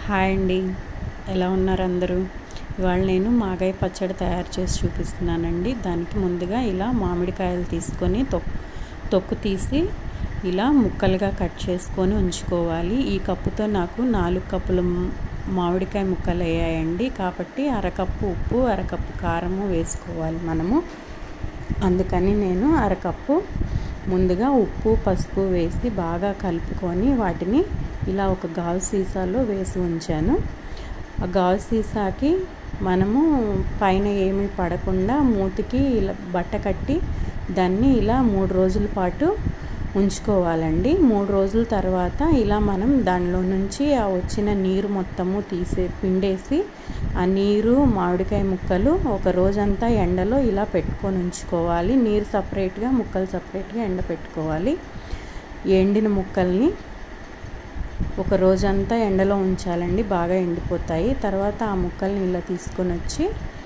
hi అండి ఎలా ఉన్నారు అందరూ ఇవాళ నేను మాగాయ పచ్చడి తయారు చేసి చూపిస్తున్నానండి దానికి ముందుగా ఇలా మామిడికాయలు తీసుకొని తొక్కు తొక్కు తీసి ఇలా ముక్కలుగా కట్ చేసుకొని ఉంచుకోవాలి ఈ కప్పుతో నాకు నాలుగు కప్పుల మామిడికాయ ముక్కలు అయ్యాయండి కాబట్టి అరకప్పు ఉప్పు అరకప్పు కారము వేసుకోవాలి మనము అందుకని నేను అరకప్పు ముందుగా ఉప్పు పసుపు వేసి బాగా కలుపుకొని వాటిని ఇలా ఒక గాజు సీసాలో వేసి ఉంచాను ఆ గాజు సీసాకి మనము పైన ఏమీ పడకుండా మూతికి ఇలా బట్ట కట్టి దాన్ని ఇలా మూడు రోజుల పాటు ఉంచుకోవాలండి మూడు రోజుల తర్వాత ఇలా మనం దానిలో నుంచి ఆ వచ్చిన నీరు మొత్తము తీసే పిండేసి ఆ నీరు మామిడికాయ ముక్కలు ఒక రోజంతా ఎండలో ఇలా పెట్టుకొని ఉంచుకోవాలి నీరు సపరేట్గా ముక్కలు సపరేట్గా ఎండ పెట్టుకోవాలి ఎండిన ముక్కల్ని ఒక రోజంతా ఎండలో ఉంచాలండి బాగా ఎండిపోతాయి తర్వాత ఆ ముక్కల్ని ఇలా తీసుకొని వచ్చి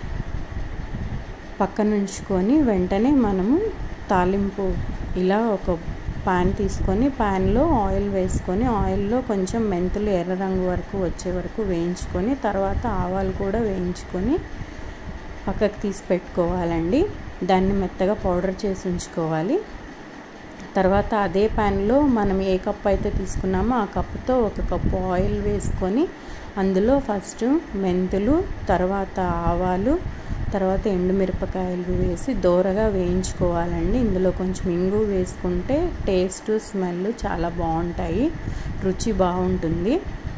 పక్కన ఉంచుకొని వెంటనే మనము తాలింపు ఇలా ఒక పాన్ తీసుకొని పాన్లో ఆయిల్ వేసుకొని ఆయిల్లో కొంచెం మెంతులు ఎర్ర రంగు వరకు వచ్చే వరకు వేయించుకొని తర్వాత ఆవాలు కూడా వేయించుకొని పక్కకు తీసి పెట్టుకోవాలండి దాన్ని మెత్తగా పౌడర్ చేసి ఉంచుకోవాలి తర్వాత అదే ప్యాన్లో మనం ఏ కప్ అయితే తీసుకున్నామో ఆ కప్పుతో ఒక కప్పు ఆయిల్ వేసుకొని అందులో ఫస్ట్ మెంతులు తర్వాత ఆవాలు తర్వాత ఎండుమిరపకాయలు వేసి దోరగా వేయించుకోవాలండి ఇందులో కొంచెం ఇంగు వేసుకుంటే టేస్ట్ స్మెల్ చాలా బాగుంటాయి రుచి బాగుంటుంది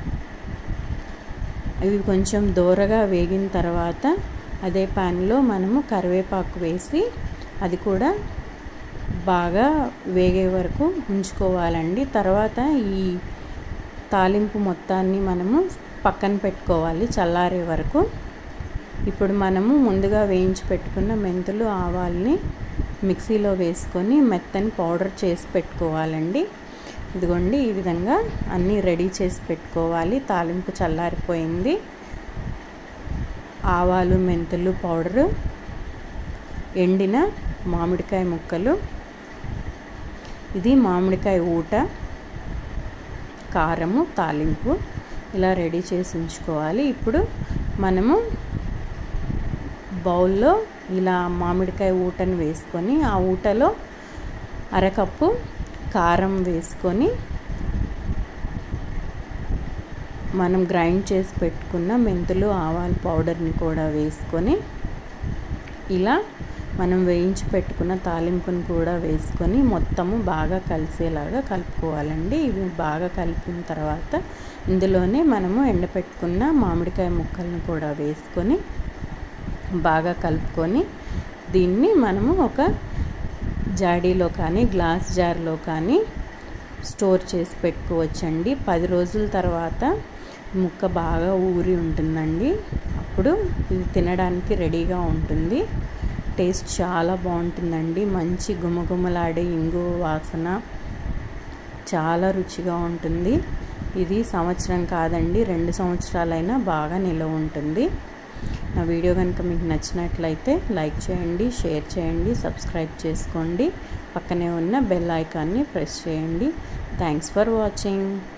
ఇవి కొంచెం దోరగా వేగిన తర్వాత అదే ప్యాన్లో మనము కరివేపాకు వేసి అది కూడా బాగా వేగే వరకు ఉంచుకోవాలండి తర్వాత ఈ తాలింపు మొత్తాన్ని మనము పక్కన పెట్టుకోవాలి చల్లారే వరకు ఇప్పుడు మనము ముందుగా వేయించి పెట్టుకున్న మెంతులు ఆవాల్ని మిక్సీలో వేసుకొని మెత్తని పౌడర్ చేసి పెట్టుకోవాలండి ఇదిగోండి ఈ విధంగా అన్నీ రెడీ చేసి పెట్టుకోవాలి తాలింపు చల్లారిపోయింది ఆవాలు మెంతులు పౌడరు ఎండిన మామిడికాయ ముక్కలు ఇది మామిడికాయ ఊట కారము తాలింపు ఇలా రెడీ చేసి ఉంచుకోవాలి ఇప్పుడు మనము బౌల్లో ఇలా మామిడికాయ ఊటను వేసుకొని ఆ ఊటలో అరకప్పు కారం వేసుకొని మనం గ్రైండ్ చేసి పెట్టుకున్న మెంతులు ఆవాల పౌడర్ని కూడా వేసుకొని ఇలా మనం వేయించి పెట్టుకున్న తాలింపును కూడా వేసుకొని మొత్తము బాగా కలిసేలాగా కలుపుకోవాలండి ఇవి బాగా కలిపిన తర్వాత ఇందులోనే మనము ఎండపెట్టుకున్న మామిడికాయ ముక్కలను కూడా వేసుకొని బాగా కలుపుకొని దీన్ని మనము ఒక జాడీలో కానీ గ్లాస్ జార్లో కానీ స్టోర్ చేసి పెట్టుకోవచ్చండి పది రోజుల తర్వాత ముక్క బాగా ఊరి ఉంటుందండి అప్పుడు ఇది తినడానికి రెడీగా ఉంటుంది టేస్ట్ చాలా బాగుంటుందండి మంచి గుమగుమలాడే ఇంగు వాసన చాలా రుచిగా ఉంటుంది ఇది సంవత్సరం కాదండి రెండు సంవత్సరాలైనా బాగా నిలవ ఉంటుంది నా వీడియో కనుక మీకు నచ్చినట్లయితే లైక్ చేయండి షేర్ చేయండి సబ్స్క్రైబ్ చేసుకోండి పక్కనే ఉన్న బెల్ ఐకాన్ని ప్రెస్ చేయండి థ్యాంక్స్ ఫర్ వాచింగ్